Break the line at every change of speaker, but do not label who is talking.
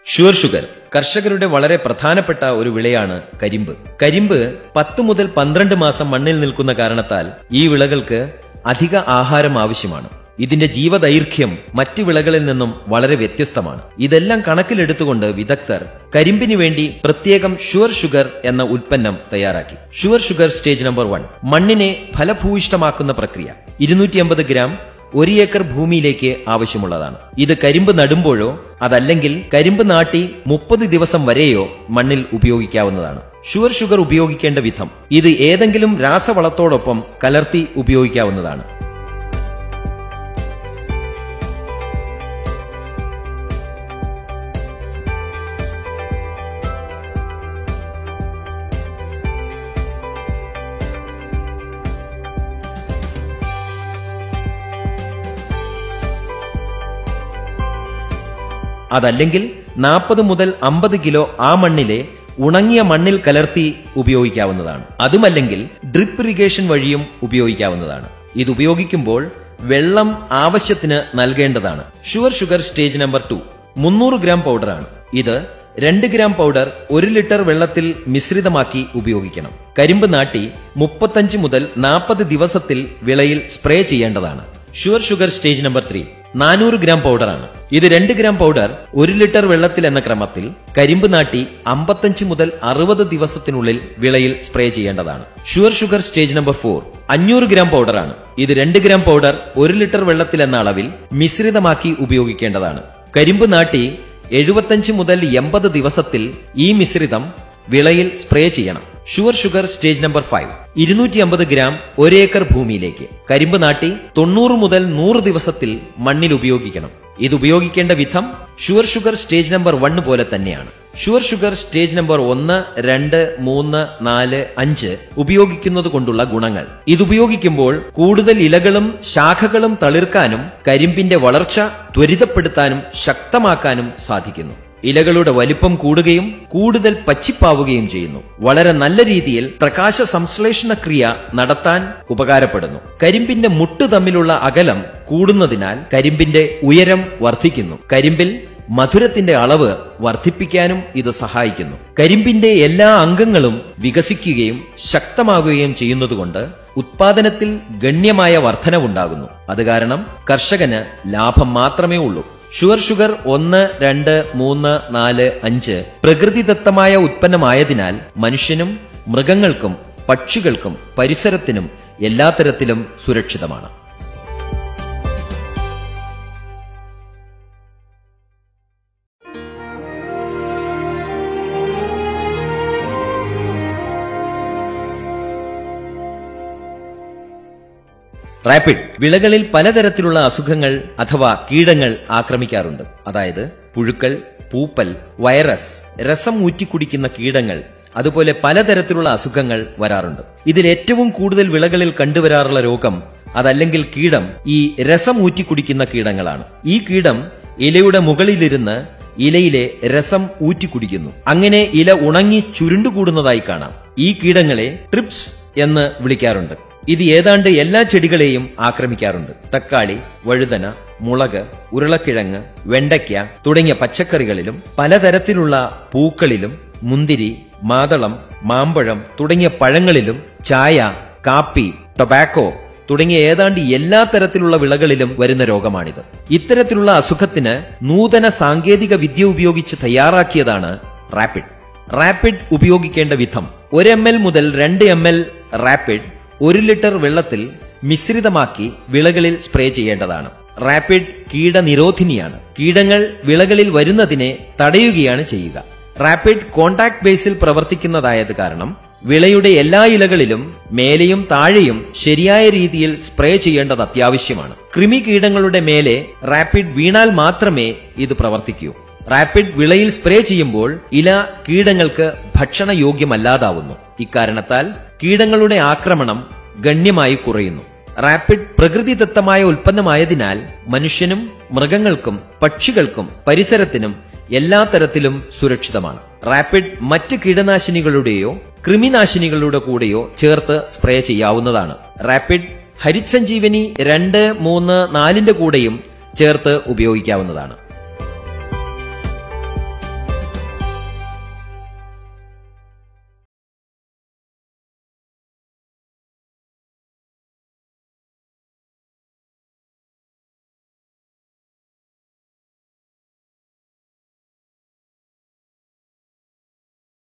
sure sugar കർഷകരുടെ വളരെ പ്രധാനപ്പെട്ട ഒരു വിളയാണ് കരിമ്പ് കരിമ്പ് പത്ത് മുതൽ പന്ത്രണ്ട് മാസം മണ്ണിൽ നിൽക്കുന്ന കാരണത്താൽ ഈ വിളകൾക്ക് അധിക ആഹാരം ആവശ്യമാണ് ഇതിന്റെ ജീവദൈർഘ്യം മറ്റ് വിളകളിൽ നിന്നും വളരെ വ്യത്യസ്തമാണ് ഇതെല്ലാം കണക്കിലെടുത്തുകൊണ്ട് വിദഗ്ധർ കരിമ്പിന് വേണ്ടി പ്രത്യേകം ഷുവർ ഷുഗർ എന്ന ഉൽപ്പന്നം തയ്യാറാക്കി sure sugar stage number one മണ്ണിനെ ഫലഭൂയിഷ്ടമാക്കുന്ന പ്രക്രിയ ഇരുന്നൂറ്റി ഗ്രാം ഒരു ഏക്കർ ഭൂമിയിലേക്ക് ആവശ്യമുള്ളതാണ് ഇത് കരിമ്പ് നടുമ്പോഴോ അതല്ലെങ്കിൽ കരിമ്പ് നാട്ടി മുപ്പത് ദിവസം വരെയോ മണ്ണിൽ ഉപയോഗിക്കാവുന്നതാണ് ഷുവർ ഷുഗർ ഉപയോഗിക്കേണ്ട വിധം ഇത് ഏതെങ്കിലും രാസവളത്തോടൊപ്പം കലർത്തി ഉപയോഗിക്കാവുന്നതാണ് അതല്ലെങ്കിൽ നാൽപ്പത് മുതൽ അമ്പത് കിലോ ആ മണ്ണിലെ ഉണങ്ങിയ മണ്ണിൽ കലർത്തി ഉപയോഗിക്കാവുന്നതാണ് അതുമല്ലെങ്കിൽ ഡ്രിപ്പ് ഇറിഗേഷൻ വഴിയും ഉപയോഗിക്കാവുന്നതാണ് ഇത് ഉപയോഗിക്കുമ്പോൾ വെള്ളം ആവശ്യത്തിന് നൽകേണ്ടതാണ് sure sugar stage number two മുന്നൂറ് ഗ്രാം പൗഡറാണ് ഇത് രണ്ട് ഗ്രാം പൗഡർ ഒരു ലിറ്റർ വെള്ളത്തിൽ മിശ്രിതമാക്കി ഉപയോഗിക്കണം കരിമ്പ് നാട്ടി മുപ്പത്തഞ്ച് മുതൽ നാൽപ്പത് ദിവസത്തിൽ വിളയിൽ സ്പ്രേ ചെയ്യേണ്ടതാണ് sure sugar stage number three നാനൂറ് ഗ്രാം പൗഡറാണ് ഇത് രണ്ട് ഗ്രാം പൗഡർ ഒരു ലിറ്റർ വെള്ളത്തിൽ എന്ന ക്രമത്തിൽ കരിമ്പ് നാട്ടി അമ്പത്തഞ്ച് മുതൽ അറുപത് ദിവസത്തിനുള്ളിൽ വിളയിൽ സ്പ്രേ ചെയ്യേണ്ടതാണ് sure sugar stage number four അഞ്ഞൂറ് ഗ്രാം പൗഡറാണ് ഇത് രണ്ട് ഗ്രാം പൗഡർ ഒരു ലിറ്റർ വെള്ളത്തിൽ എന്ന അളവിൽ മിശ്രിതമാക്കി ഉപയോഗിക്കേണ്ടതാണ് കരിമ്പ് നാട്ടി എഴുപത്തഞ്ച് മുതൽ എൺപത് ദിവസത്തിൽ ഈ മിശ്രിതം വിളയിൽ സ്പ്രേ ചെയ്യണം sure sugar stage number five ഇരുന്നൂറ്റി അമ്പത് ഗ്രാം ഒരേക്കർ ഭൂമിയിലേക്ക് കരിമ്പ് നാട്ടി തൊണ്ണൂറ് മുതൽ നൂറ് ദിവസത്തിൽ മണ്ണിൽ ഉപയോഗിക്കണം ഇത് ഉപയോഗിക്കേണ്ട വിധം sure sugar stage number one പോലെ തന്നെയാണ് ഷുവർ ഷുഗർ സ്റ്റേജ് നമ്പർ ഒന്ന് രണ്ട് മൂന്ന് നാല് അഞ്ച് ഉപയോഗിക്കുന്നത് കൊണ്ടുള്ള ഗുണങ്ങൾ ഇതുപയോഗിക്കുമ്പോൾ കൂടുതൽ ഇലകളും ശാഖകളും തളിർക്കാനും കരിമ്പിന്റെ വളർച്ച ത്വരിതപ്പെടുത്താനും ശക്തമാക്കാനും സാധിക്കുന്നു ഇലകളുടെ വലിപ്പം കൂടുകയും കൂടുതൽ പച്ചിപ്പാവുകയും ചെയ്യുന്നു വളരെ നല്ല രീതിയിൽ പ്രകാശ സംശ്ലേഷണ ക്രിയ നടത്താൻ ഉപകാരപ്പെടുന്നു കരിമ്പിന്റെ മുട്ട് തമ്മിലുള്ള അകലം കൂടുന്നതിനാൽ കരിമ്പിന്റെ ഉയരം വർദ്ധിക്കുന്നു കരിമ്പിൽ മധുരത്തിന്റെ അളവ് വർദ്ധിപ്പിക്കാനും ഇത് സഹായിക്കുന്നു കരിമ്പിന്റെ എല്ലാ അംഗങ്ങളും വികസിക്കുകയും ശക്തമാകുകയും ചെയ്യുന്നതുകൊണ്ട് ഉത്പാദനത്തിൽ ഗണ്യമായ വർധനവുണ്ടാകുന്നു അത് കാരണം കർഷകന് ലാഭം മാത്രമേ ഉള്ളൂ ഷുവർ ഷുഗർ ഒന്ന് രണ്ട് മൂന്ന് നാല് അഞ്ച് പ്രകൃതിദത്തമായ ഉത്പന്നമായതിനാൽ മനുഷ്യനും മൃഗങ്ങൾക്കും പക്ഷികൾക്കും പരിസരത്തിനും എല്ലാ തരത്തിലും സുരക്ഷിതമാണ് റാപ്പിഡ് വിളകളിൽ പലതരത്തിലുള്ള അസുഖങ്ങൾ അഥവാ കീടങ്ങൾ ആക്രമിക്കാറുണ്ട് അതായത് പുഴുക്കൾ പൂപ്പൽ വൈറസ് രസം ഊറ്റിക്കുടിക്കുന്ന കീടങ്ങൾ അതുപോലെ പലതരത്തിലുള്ള അസുഖങ്ങൾ വരാറുണ്ട് ഇതിൽ ഏറ്റവും കൂടുതൽ വിളകളിൽ കണ്ടുവരാറുള്ള രോഗം അതല്ലെങ്കിൽ കീടം ഈ രസം ഊറ്റിക്കുടിക്കുന്ന കീടങ്ങളാണ് ഈ കീടം ഇലയുടെ മുകളിലിരുന്ന് ഇലയിലെ രസം ഊറ്റിക്കുടിക്കുന്നു അങ്ങനെ ഇല ഉണങ്ങി ചുരുണ്ടുകൂടുന്നതായി കാണാം ഈ കീടങ്ങളെ ട്രിപ്സ് എന്ന് വിളിക്കാറുണ്ട് ഇത് ഏതാണ്ട് എല്ലാ ചെടികളെയും ആക്രമിക്കാറുണ്ട് തക്കാളി വഴുതന മുളക് ഉരുളക്കിഴങ്ങ് വെണ്ടയ്ക്ക തുടങ്ങിയ പച്ചക്കറികളിലും പലതരത്തിലുള്ള പൂക്കളിലും മുന്തിരി മാതളം മാമ്പഴം തുടങ്ങിയ പഴങ്ങളിലും ചായ കാപ്പി ടൊബാക്കോ തുടങ്ങിയ ഏതാണ്ട് എല്ലാ തരത്തിലുള്ള വിളകളിലും വരുന്ന രോഗമാണിത് ഇത്തരത്തിലുള്ള അസുഖത്തിന് നൂതന സാങ്കേതിക വിദ്യ ഉപയോഗിച്ച് തയ്യാറാക്കിയതാണ് റാപ്പിഡ് റാപ്പിഡ് ഉപയോഗിക്കേണ്ട വിധം ഒരു എം എൽ മുതൽ രണ്ട് എം എൽ റാപ്പിഡ് ഒരു ലിറ്റർ വെള്ളത്തിൽ മിശ്രിതമാക്കി വിളകളിൽ സ്പ്രേ ചെയ്യേണ്ടതാണ് റാപ്പിഡ് കീടനിരോധിനിയാണ് കീടങ്ങൾ വിളകളിൽ വരുന്നതിനെ തടയുകയാണ് ചെയ്യുക റാപ്പിഡ് കോണ്ടാക്ട് ബേസിൽ പ്രവർത്തിക്കുന്നതായത് കാരണം വിളയുടെ എല്ലാ ഇലകളിലും മേലെയും താഴെയും ശരിയായ രീതിയിൽ സ്പ്രേ ചെയ്യേണ്ടത് അത്യാവശ്യമാണ് കൃമി കീടങ്ങളുടെ മേലെ റാപ്പിഡ് വീണാൽ മാത്രമേ ഇത് പ്രവർത്തിക്കൂ റാപ്പിഡ് വിളയിൽ സ്പ്രേ ചെയ്യുമ്പോൾ ഇല കീടങ്ങൾക്ക് ഭക്ഷണയോഗ്യമല്ലാതാവുന്നു ഇക്കാരണത്താൽ കീടങ്ങളുടെ ആക്രമണം ഗണ്യമായി കുറയുന്നു റാപ്പിഡ് പ്രകൃതിദത്തമായ ഉൽപ്പന്നമായതിനാൽ മനുഷ്യനും മൃഗങ്ങൾക്കും പക്ഷികൾക്കും പരിസരത്തിനും എല്ലാ തരത്തിലും സുരക്ഷിതമാണ് റാപ്പിഡ് മറ്റ് കീടനാശിനികളുടെയോ കൃമിനാശിനികളുടെ കൂടെയോ ചേർത്ത് സ്പ്രേ ചെയ്യാവുന്നതാണ് റാപ്പിഡ് ഹരിത്സഞ്ജീവനി രണ്ട് മൂന്ന് നാലിന്റെ കൂടെയും ചേർത്ത് ഉപയോഗിക്കാവുന്നതാണ്